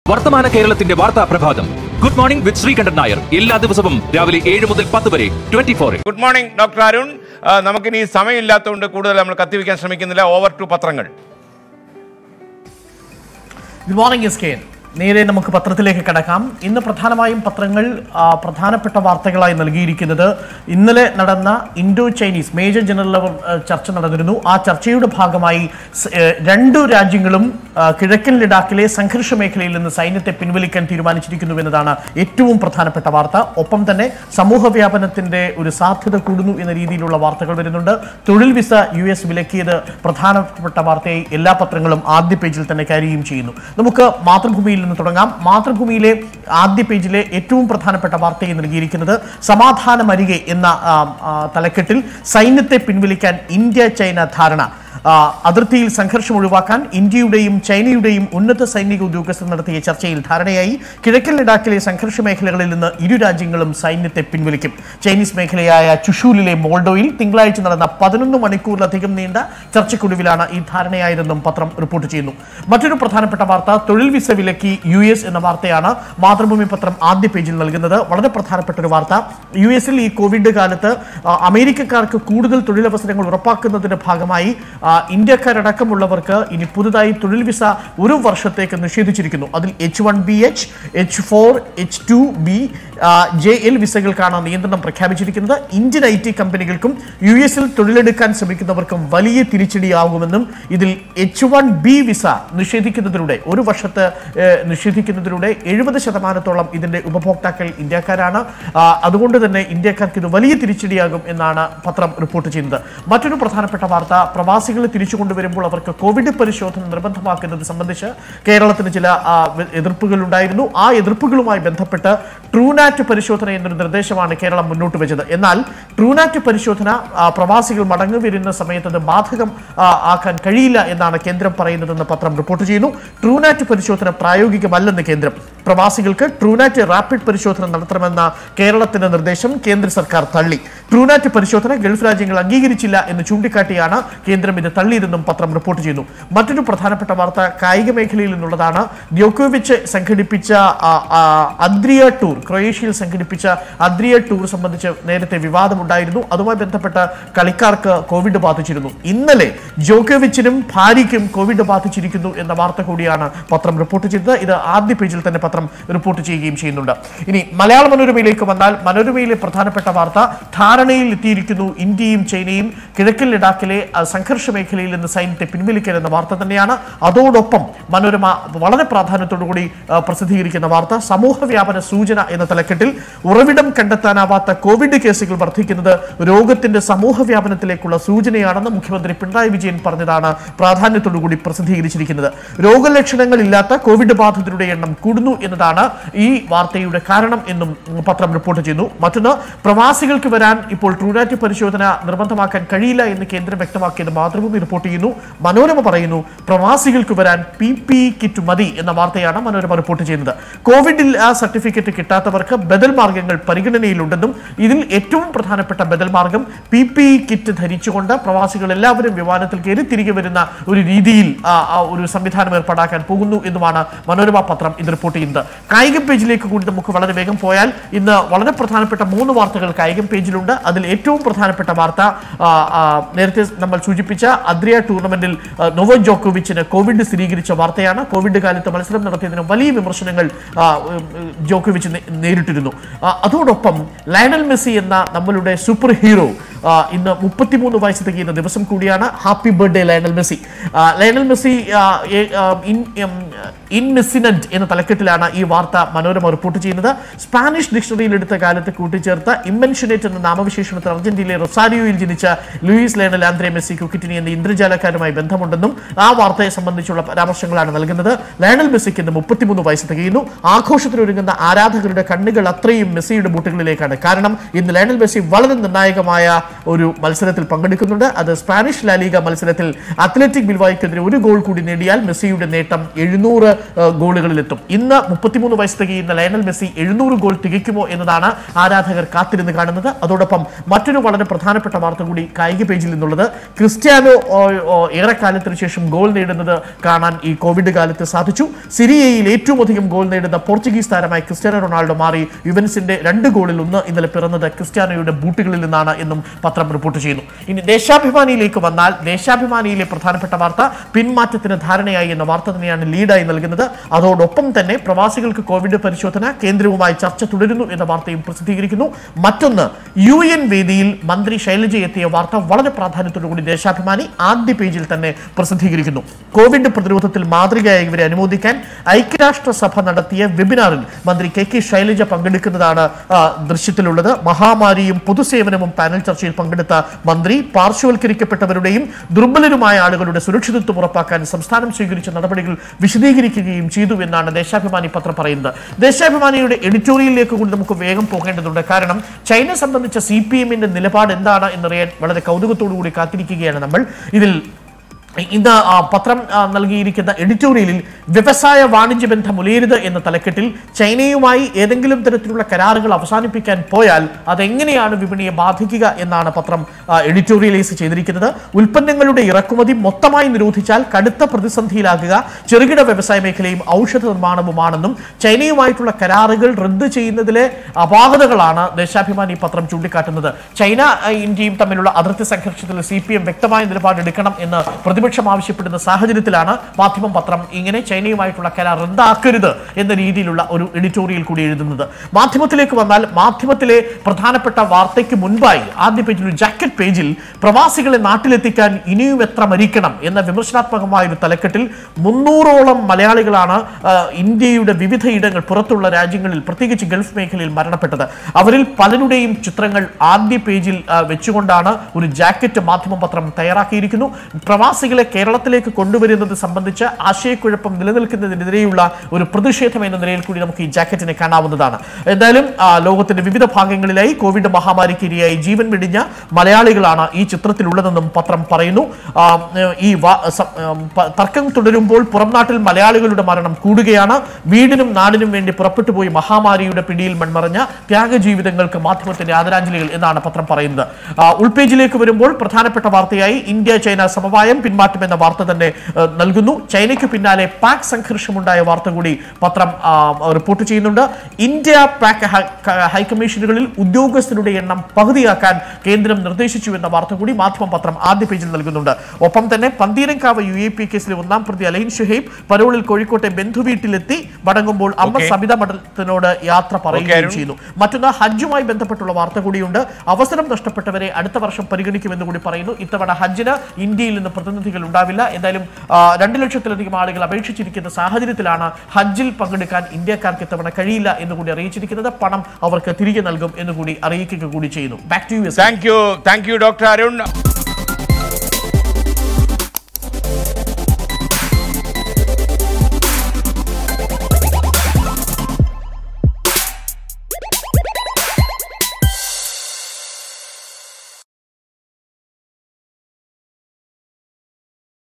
വർത്തമാന കേരളത്തിന്റെ വാർത്താ പ്രഭാതം good morning with Sreekandan Nair എല്ലാ ദിവസവും രാവിലെ ഏഴ് മുതൽ പത്ത് വരെ ട്വന്റി ഫോറിൽ ഗുഡ് മോർണിംഗ് ഡോക്ടർ അരുൺ ആ, നമുക്കിനി സമയമില്ലാത്തതുകൊണ്ട് കൂടുതൽ നമ്മൾ കത്തിവെക്കാൻ ശ്രമിക്കുന്നില്ല ഓവർ ടു പത്രങ്ങൾ ഗുഡ് മോർണിംഗ് എസ് കെ നേരെ നമുക്ക് പത്രത്തിലേക്ക് കടക്കാം ഇന്ന് പ്രധാനമായും പത്രങ്ങൾ ആ, പ്രധാനപ്പെട്ട വാർത്തകളായി നൽകിയിരിക്കുന്നത് ഇന്നലെ നടന്ന Indo Chinese major general level ആ, ചർച്ച നടന്നിരുന്നു ആ ചർച്ചയുടെ ഭാഗമായി സ്- ഏ, രണ്ടു രാജ്യങ്ങളും ആ, കിഴക്കൻ ലഡാക്കിലെ സംഘർഷ മേഖലയിൽ നിന്ന് സൈന്യത്തെ പിൻവലിക്കാൻ തീരുമാനിച്ചിരിക്കുന്നു എന്നതാണ് ഏറ്റവും പ്രധാനപ്പെട്ട വാർത്ത ഒപ്പം തന്നെ സമൂഹ വ്യാപനത്തിന്റെ ഒരു സാധ്യത കൂടുന്നു എന്ന രീതിയിലുള്ള വാർത്തകൾ വരുന്നുണ്ട് തൊഴിൽ വിസ യു എസ് വിലക്കിയത് പ്രധാനപ്പെട്ട വാർത്തയായി എല്ലാ പത്രങ്ങളും ആദ്യ പേജിൽ തന്നെ കാര്യവും ചെയ്യുന്നു നമുക്ക് മാതൃഭൂമിയിൽ നിന്ന് തുടങ്ങാം മാതൃഭൂമിയിലെ ആദ്യ പേജിലെ ഏറ്റവും പ്രധാനപ്പെട്ട വാർത്തയെ നൽകിയിരിക്കുന്നത് സമാധാനമരികെ എന്ന ആ, ആ, തലക്കെട്ടിൽ സൈന്യത്തെ പിൻവലിക്കാൻ ഇന്ത്യ ചൈന ധാരണ ആ, അതിർത്തിയിൽ സംഘർഷം ഒഴിവാക്കാൻ ഇന്ത്യയുടെയും ചൈനയുടെയും ഉന്നത സൈനിക ഉദ്യോഗസ്ഥർ നടത്തിയ ചർച്ചയിൽ ധാരണയായി കിഴക്കൻ ലഡാക്കിലെ സംഘർഷ മേഖലകളിൽ നിന്ന് ഇരു രാജ്യങ്ങളും സൈന്യത്തെ പിൻവലിക്കും ചൈനീസ് മേഖലയായ ചുഷൂലിലെ മോൾഡോയിൽ തിങ്കളാഴ്ച നടന്ന പതിനൊന്ന് മണിക്കൂറിലധികം നീണ്ട ചർച്ചയ്ക്കൊടുവിലാണ് ഈ ധാരണയായതെന്നും പത്രം റിപ്പോർട്ട് ചെയ്യുന്നു മറ്റൊരു പ്രധാനപ്പെട്ട വാർത്ത തൊഴിൽ വിസ വിലക്കി യു എസ് എന്ന വാർത്തയാണ് മാതൃഭൂമി പത്രം ആദ്യ പേജിൽ നൽകുന്നത് വളരെ പ്രധാനപ്പെട്ട ഒരു വാർത്ത യു എസിൽ ഈ കോവിഡ് കാലത്ത് ആ, അമേരിക്കക്കാർക്ക് കൂടുതൽ തൊഴിലവസരങ്ങൾ ഉറപ്പാക്കുന്നതിന്റെ ഭാഗമായി ആ, ഇന്ത്യക്കാരടക്കമുള്ളവർക്ക് ഇനി പുതുതായി തൊഴിൽ വിസ ഒരു വർഷത്തേക്ക് നിഷേധിച്ചിരിക്കുന്നു അതിൽ H one B H H four H two B J L വിസകൾക്കാണ് നിയന്ത്രണം പ്രഖ്യാപിച്ചിരിക്കുന്നത് ഇന്ത്യൻ ഐ ടി കമ്പനികൾക്കും യു എസിൽ തൊഴിലെടുക്കാൻ ശ്രമിക്കുന്നവർക്കും വലിയ തിരിച്ചടിയാകുമെന്നും ഇതിൽ എച്ച് വൺ ബി വിസ നിഷേധിക്കുന്നതിലൂടെ ഒരു വർഷത്തെ ഏഹ്, നിഷേധിക്കുന്നതിലൂടെ എഴുപത് ശതമാനത്തോളം ഇതിന്റെ ഉപഭോക്താക്കൾ ഇന്ത്യക്കാരാണ് ആ, അതുകൊണ്ട് തന്നെ ഇന്ത്യക്കാർക്ക് ഇത് വലിയ തിരിച്ചടിയാകും എന്നാണ് പത്രം റിപ്പോർട്ട് ചെയ്യുന്നത് മറ്റൊരു പ്രധാനപ്പെട്ട വാർത്ത പ്രവാസികളെ തിരിച്ചു കൊണ്ടുവരുമ്പോൾ അവർക്ക് കോവിഡ് പരിശോധന നിർബന്ധമാക്കുന്നത് സംബന്ധിച്ച് കേരളത്തിന് ചില ആ, വെ- എതിർപ്പുകൾ ഉണ്ടായിരുന്നു ആ എതിർപ്പുകളുമായി ബന്ധപ്പെട്ട് ട്രൂനാറ്റ് പരിശോധന എന്നൊരു നിർദ്ദേശമാണ് കേരളം മുന്നോട്ട് വെച്ചത് എന്നാൽ ട്രൂനാറ്റ് പരിശോധന ആ, പ്രവാസികൾ മടങ്ങി വരുന്ന സമയത്ത് അത് ബാധകം ആ, ആക്കാൻ കഴിയില്ല എന്നാണ് കേന്ദ്രം പറയുന്നതെന്ന് പത്രം റിപ്പോർട്ട് ചെയ്യുന്നു ട്രൂനാറ്റ് പരിശോധന പ്രായോഗികമല്ലെന്ന് കേന്ദ്രം പ്രവാസികൾക്ക് ട്രൂനാറ്റ് റാപ്പിഡ് പരിശോധന നടത്തണമെന്ന കേരളത്തിന്റെ നിർദ്ദേശം കേന്ദ്ര സർക്കാർ തള്ളി ട്രൂനാറ്റ് പരിശോധന ഗൾഫ് രാജ്യങ്ങൾ അംഗീകരിച്ചില്ല എന്ന് ചൂണ്ടിക്കാട്ടിയാണ് കേന്ദ്രം ഇത് തള്ളിയതെന്നും പത്രം റിപ്പോർട്ട് ചെയ്യുന്നു മറ്റൊരു പ്രധാനപ്പെട്ട വാർത്ത കായിക മേഖലയിൽ നിന്നുള്ളതാണ് ദ്യോക്കോവിച്ച് സംഘടിപ്പിച്ച ആ, ആ, അദ്രിയ ടൂർ ക്രൊയേഷ്യയിൽ സംഘടിപ്പിച്ച അദ്രിയ ടൂർ സംബന്ധിച്ച് നേരത്തെ വിവാദമുണ്ടായിരുന്നു അതുമായി ബന്ധപ്പെട്ട കളിക്കാർക്ക് കോവിഡ് ബാധിച്ചിരുന്നു ഇന്നലെ ജോക്കോവിച്ചിനും ഭാര്യയ്ക്കും കോവിഡ് ബാധിച്ചിരിക്കുന്നു എന്ന വാർത്ത കൂടിയാണ് പത്രം റിപ്പോർട്ട് ചെയ്തത് ഇത് ആദ്യ പേജിൽ തന്നെ പത്രം റിപ്പോർട്ട് ചെയ്യുകയും ചെയ്യുന്നുണ്ട് ഇനി മലയാള മനോരമയിലേക്ക് വന്നാൽ മനോരമയിലെ പ്രധാനപ്പെട്ട വാർത്ത ധാരണയിൽ എത്തിയിരിക്കുന്നു ഇന്ത്യയും ചൈനയും കിഴക്കൻ ലഡാക്കിലെ ആ, സംഘർഷ മേഖലയിൽ നിന്ന് സൈന്യത്തെ പിൻവലിക്കൽ എന്ന വാർത്ത തന്നെയാണ് അതോടൊപ്പം മനോരമ വളരെ പ്രാധാന്യത്തോടുകൂടി ആ, പ്രസിദ്ധീകരിക്കുന്ന വാർത്ത സമൂഹ വ്യാപന സൂചന എന്ന തലക്കെട്ടിൽ ഉറവിടം കണ്ടെത്താനാവാത്ത കോവിഡ് കേസുകൾ വർദ്ധിക്കുന്നത് രോഗത്തിന്റെ സമൂഹ വ്യാപനത്തിലേക്കുള്ള സൂചനയാണെന്ന് മുഖ്യമന്ത്രി പിണറായി വിജയൻ പറഞ്ഞതാണ് പ്രാധാന്യത്തോടുകൂടി പ്രസിദ്ധീകരിച്ചിരിക്കുന്നത് രോഗലക്ഷണങ്ങളില്ലാത്ത കോവിഡ് ബാധിതരുടെ എണ്ണം കൂടുന്നു എന്നതാണ് ഈ വാർത്തയുടെ കാരണം എന്നും പത്രം റിപ്പോർട്ട് ചെയ്യുന്നു മറ്റൊന്ന് പ്രവാസികൾക്ക് വരാൻ ഇപ്പോൾ ട്രൂനാറ്റ് പരിശോധന നിർബന്ധമാക്കാൻ കഴിയില്ല എന്ന് കേന്ദ്രം വ്യക്തമാക്കിയത് മാതൃഭൂമി റിപ്പോർട്ട് ചെയ്യുന്നു മനോരമ പറയുന്നു പ്രവാസികൾക്ക് വരാൻ പി പി കിറ്റ് മതി എന്ന വാർത്തയാണ് മനോരമ റിപ്പോർട്ട് ചെയ്യുന്നത് കോവിഡിൽ ആ സർട്ടിഫിക്കറ്റ് കിട്ടാത്തവർക്ക് ബദൽ മാർഗങ്ങൾ പരിഗണനയിലുണ്ടെന്നും ഇതിൽ ഏറ്റവും പ്രധാനപ്പെട്ട ബദൽ മാർഗം പി പി കിറ്റ് ധരിച്ചുകൊണ്ട് പ്രവാസികൾ എല്ലാവരും വിമാനത്തിൽ കയറി തിരികെ വരുന്ന ഒരു രീതിയിൽ ആ, ആ ഒരു സംവിധാനം ഏർപ്പാടാക്കാൻ പോകുന്നു എന്നുമാണ് മനോരമ പത്രം ഇത് റിപ്പോർട്ട് ചെയ്യുന്നത് കായിക പേജിലേക്ക് കൂടി നമുക്ക് വളരെ വേഗം പോയാൽ ഇന്ന് വളരെ പ്രധാനപ്പെട്ട മൂന്ന് വാർത്തകൾ കായിക പേജിലുണ്ട് അതിൽ ഏറ്റവും പ്രധാനപ്പെട്ട വാർത്ത ആ, ആ, നേരത്തെ നമ്മൾ സൂചിപ്പിച്ച അദ്രിയ ടൂർണമെന്റിൽ ആ, നൊവോക് ജോക്കോവിച്ചിന് കോവിഡ് സ്ഥിരീകരിച്ച വാർത്തയാണ് കോവിഡ് കാലത്ത് മത്സരം നടത്തിയതിന് വലിയ വിമർശനങ്ങൾ ആ, ഉം, ഉം, ജോക്കോവിച്ച് നേ- നേരിട്ടിരുന്നു ആ, അതോടൊപ്പം ലയണൽ മെസ്സി എന്ന നമ്മളുടെ സൂപ്പർ ഹീറോ ആ, ഇന്ന് മുപ്പത്തിമൂന്ന് വയസ്സ് തികയുന്ന ദിവസം കൂടിയാണ് ഹാപ്പി ബർത്ത്ഡേ ലയണൽ മെസ്സി ആ, ലയണൽ മെസ്സി ആ, ഏ- ആ, ഇൻ- ഉം, ഇൻമെസ്സിനന്റ് എന്ന തലക്കെട്ടിലാണ് ഈ വാർത്ത മനോരമ റിപ്പോർട്ട് ചെയ്യുന്നത് സ്പാനിഷ് ഡിക്ഷണറിയിൽ എടുത്ത കാലത്ത് കൂട്ടിച്ചേർത്ത ഇമ്മൻഷനേറ്റ് എന്ന നാമവിശേഷണത്തിൽ അർജന്റീനയിലെ റൊസാരിയോയിൽ ജനിച്ച Luis Lionel Andres Messi Cuccittini എന്ന ഇന്ദ്രജാലക്കാരുമായി ബന്ധമുണ്ടെന്നും ആ വാർത്തയെ സംബന്ധിച്ചുള്ള പരാമർശങ്ങളാണ് നൽകുന്നത് ലയണൽ മെസ്സിക്ക് ഇന്ന് മുപ്പത്തിമൂന്ന് വയസ്സ് തികയുന്നു ആഘോഷത്തിനൊരുങ്ങുന്ന ആരാധകരുടെ കണ്ണുകൾ അത്രയും മെസ്സിയുടെ ബൂട്ടുകളിലേക്കാണ് കാരണം ഇന്ന് ലയണൽ മെസ്സി വളരെ നിർണായകമായ ഒരു മത്സരത്തിൽ പങ്കെടുക്കുന്നുണ്ട് അത് സ്പാനിഷ് ലാലിക മത്സരത്തിൽ അത്ലറ്റിക് ബിൽവായ്ക്കെതിരെ ഒരു ഗോൾ കൂടി നേടിയാൽ മെസ്സിയുടെ നേട്ടം എഴുന്നൂറ് ഗോളുകളിലെത്തും ഇന്ന് മുപ്പത്തിമൂന്ന് വയസ്സ് തികയുന്ന ലയണൽ മെസ്സി എഴുന്നൂറ് ഗോൾ തികയ്ക്കുമോ എന്നതാണ് ആരാധകർ കാത്തിരുന്ന് കാണുന്നത് അതോടൊപ്പം മറ്റൊരു വളരെ പ്രധാനപ്പെട്ട വാർത്ത കൂടി കായിക പേജിൽ നിന്നുള്ളത് ക്രിസ്ത്യാനോ ഓ, ഓ, ഏറെക്കാലത്തിന് ശേഷം ഗോൾ നേടുന്നത് കാണാൻ ഈ കോവിഡ് കാലത്ത് സാധിച്ചു സിറിയയിൽ ഏറ്റവും അധികം ഗോൾ നേടുന്ന പോർച്ചുഗീസ് താരമായി ക്രിസ്ത്യാനോ റൊണാൾഡോ മാറി യുവൻസിന്റെ രണ്ട് ഗോളിൽ ഒന്ന് ഇന്നലെ പിറന്നത് ക്രിസ്ത്യാനോയുടെ ബൂട്ടുകളിൽ നിന്നാണ് എന്നും പത്രം റിപ്പോർട്ട് ചെയ്യുന്നു ഇനി ദേശാഭിമാനിയിലേക്ക് വന്നാൽ ദേശാഭിമാനിയിലെ പ്രധാനപ്പെട്ട വാർത്ത പിന്മാറ്റത്തിന് ധാരണയായി എന്ന വാർത്ത തന്നെയാണ് ലീഡായി നൽകുന്നത് അതോടൊപ്പം തന്നെ പ്രവാസികൾക്ക് കോവിഡ് പരിശോധന കേന്ദ്രവുമായി ചർച്ച തുടരുന്നു എന്ന വാർത്തയും പ്രസിദ്ധീകരിക്കുന്നു മറ്റൊന്ന് യു എൻ വേദിയിൽ മന്ത്രി ശൈലജ എത്തിയ വാർത്ത വളരെ പ്രാധാന്യത്തോടുകൂടി ദേശാഭിമാനി ആദ്യ പേജിൽ തന്നെ പ്രസിദ്ധീകരിക്കുന്നു കോവിഡ് പ്രതിരോധത്തിൽ മാതൃകയായി ഇവരെ അനുമോദിക്കാൻ ഐക്യരാഷ്ട്രസഭ നടത്തിയ വെബിനാറിൽ മന്ത്രി കെ കെ ശൈലജ പങ്കെടുക്കുന്നതാണ് ആ, ദൃശ്യത്തിലുള്ളത് മഹാമാരിയും പൊതുസേവനവും പാനൽ ചർച്ചയിൽ പങ്കെടുത്ത മന്ത്രി പാർശ്വവൽക്കരിക്കപ്പെട്ടവരുടെയും ദുർബലരുമായ ആളുകളുടെ സുരക്ഷിതത്വം ഉറപ്പാക്കാൻ സംസ്ഥാനം സ്വീകരിച്ച നടപടികൾ വിശദീകരിക്കുകയും ചെയ്തു എന്നാണ് ദേശാഭിമാനി പത്രം പറയുന്നത് ദേശാഭിമാനിയുടെ എഡിറ്റോറിയലിലേക്ക് കൂടി നമുക്ക് വേഗം പോകേണ്ടതുണ്ട് കാരണം ചൈന സംബന്ധിച്ച സി പി എമ്മിന്റെ നിലപാട് എന്താണ് എന്നറിയാൻ വളരെ കൗതുകത്തോടു കൂടി കാത്തിരിക്കുകയാണ് നമ്മൾ ഇതിൽ ഇന്ന് ആ, പത്രം ആ, നൽകിയിരിക്കുന്ന എഡിറ്റോറിയലിൽ വ്യവസായ വാണിജ്യ ബന്ധം ഉലയരുത് എന്ന തലക്കെട്ടിൽ ചൈനയുമായി ഏതെങ്കിലും തരത്തിലുള്ള കരാറുകൾ അവസാനിപ്പിക്കാൻ പോയാൽ അതെങ്ങനെയാണ് വിപണിയെ ബാധിക്കുക എന്നാണ് പത്രം ആ, എഡിറ്റോറിയലൈസ് ചെയ്തിരിക്കുന്നത് ഉൽപ്പന്നങ്ങളുടെ ഇറക്കുമതി മൊത്തമായി നിരോധിച്ചാൽ കടുത്ത പ്രതിസന്ധിയിലാകുക ചെറുകിട വ്യവസായ മേഖലയും ഔഷധ നിർമ്മാണവുമാണെന്നും ചൈനയുമായിട്ടുള്ള കരാറുകൾ റദ്ദ് ചെയ്യുന്നതിലെ അപാകതകളാണ് ദേശാഭിമാനി പത്രം ചൂണ്ടിക്കാട്ടുന്നത് ചൈന ആ, ഇന്ത്യയും തമ്മിലുള്ള അതിർത്തി സംഘർഷത്തിൽ സി പി എം വ്യക്തമായ നിലപാടെടുക്കണം എന്ന് പ്രതിപക്ഷം ആവശ്യപ്പെടുന്ന സാഹചര്യത്തിലാണ് മാധ്യമം പത്രം ഇങ്ങനെ ചൈനയുമായിട്ടുള്ള കരാർ റദ്ദാക്കരുത് എന്ന രീതിയിലുള്ള ഒരു എഡിറ്റോറിയൽ കൂടി എഴുതുന്നത് മാധ്യമത്തിലേക്ക് വന്നാൽ മാധ്യമത്തിലെ പ്രധാനപ്പെട്ട വാർത്തയ്ക്ക് മുൻപായി ആദ്യ പേജിൽ ഒരു ജാക്കറ്റ് പേജിൽ പ്രവാസികളെ നാട്ടിലെത്തിക്കാൻ ഇനിയും എത്ര മരിക്കണം എന്ന വിമർശനാത്മകമായ ഒരു തലക്കെട്ടിൽ മുന്നൂറോളം മലയാളികളാണ് ആ, ഇന്ത്യയുടെ വിവിധ ഇടങ്ങൾ പുറത്തുള്ള രാജ്യങ്ങളിൽ പ്രത്യേകിച്ച് ഗൾഫ് മേഖലയിൽ മരണപ്പെട്ടത് അവരിൽ പലരുടെയും ചിത്രങ്ങൾ ആദ്യ പേജിൽ ആ, വെച്ചുകൊണ്ടാണ് ഒരു ജാക്കറ്റ് മാധ്യമ പത്രം തയ്യാറാക്കിയിരിക്കുന്നു പ്രവാസികളെ കേരളത്തിലേക്ക് കൊണ്ടുവരുന്നത് സംബന്ധിച്ച് ആശയക്കുഴപ്പം നിലനിൽക്കുന്നതിനെതിരെയുള്ള ഒരു പ്രതിഷേധം എന്ന നിലയിൽ കൂടി നമുക്ക് ഈ ജാക്കറ്റിനെ കാണാവുന്നതാണ് എന്തായാലും ആ, ലോകത്തിന്റെ വിവിധ ഭാഗങ്ങളിലായി കോവിഡ് മഹാമാരിക്ക് ഇരയായി ജീവൻ വെടിഞ്ഞ മലയാളികളാണ് ഈ ചിത്രത്തിലുള്ളതെന്നും പത്രം പറയുന്നു ആ, ഈ വാ- സ- ഉം, പ- തർക്കം തുടരുമ്പോൾ പുറം നാട്ടിൽ മലയാളികളുടെ മരണം കൂടുകയാണ് വീടിനും നാടിനും വേണ്ടി പുറപ്പെട്ടു പോയി മഹാമാരിയുടെ പിടിയിൽ മൺമറഞ്ഞ ത്യാഗജീവിതങ്ങൾക്ക് മാധ്യമത്തിന്റെ ആദരാഞ്ജലികൾ എന്നാണ് പത്രം പറയുന്നത് ആ, ഉൾപേജിലേക്ക് വരുമ്പോൾ പ്രധാനപ്പെട്ട വാർത്തയായി ഇന്ത്യ ചൈന സമവായം പിന്മാറ്റം എന്ന വാർത്ത തന്നെ ആ, നൽകുന്നു ചൈനയ്ക്ക് പിന്നാലെ പാക് സംഘർഷമുണ്ടായ വാർത്ത കൂടി പത്രം ആ, റിപ്പോർട്ട് ചെയ്യുന്നുണ്ട് ഇന്ത്യ പാക് ഹൈ- ക- ഹൈക്കമ്മീഷനുകളിൽ ഉദ്യോഗസ്ഥരുടെ എണ്ണം പകുതിയാക്കാൻ കേന്ദ്രം നിർദ്ദേശിച്ചു എന്ന വാർത്ത കൂടി മാധ്യമം പത്രം ആദ്യ പേജിൽ നൽകുന്നുണ്ട് ഒപ്പം തന്നെ പന്തീരങ്കാവ് യു എ പി കേസിലെ ഒന്നാം പ്രതി അലൈൻ ഷുഹൈബ് പരോളിൽ കോഴിക്കോട്ടെ ബന്ധുവീട്ടിലെത്തി മടങ്ങുമ്പോൾ അമ്മ Okay. സബിത മഠത്തിനോട് യാത്ര Okay, പറയുകയും അരുൺ. ചെയ്യുന്നു മറ്റൊന്ന് ഹജ്ജുമായി ബന്ധപ്പെട്ടുള്ള വാർത്ത കൂടിയുണ്ട് അവസരം നഷ്ടപ്പെട്ടവരെ അടുത്ത വർഷം പരിഗണിക്കുമെന്ന് കൂടി പറയുന്നു ഇത്തവണ ഹജ്ജിന് ഇന്ത്യയിൽ നിന്ന് പ്രതിനിധികൾ ഉണ്ടാവില്ല എന്തായാലും ആ, രണ്ട് ലക്ഷത്തിലധികം ആളുകൾ അപേക്ഷിച്ചിരിക്കുന്ന സാഹചര്യത്തിലാണ് ഹജ്ജിൽ പങ്കെടുക്കാൻ ഇന്ത്യക്കാർക്ക് ഇത്തവണ കഴിയില്ല എന്ന് കൂടി അറിയിച്ചിരിക്കുന്നത് പണം അവർക്ക് തിരികെ നൽകും എന്ന് കൂടി അറിയിക്കുക കൂടി ചെയ്യുന്നു back to you thank you thank you doctor Arun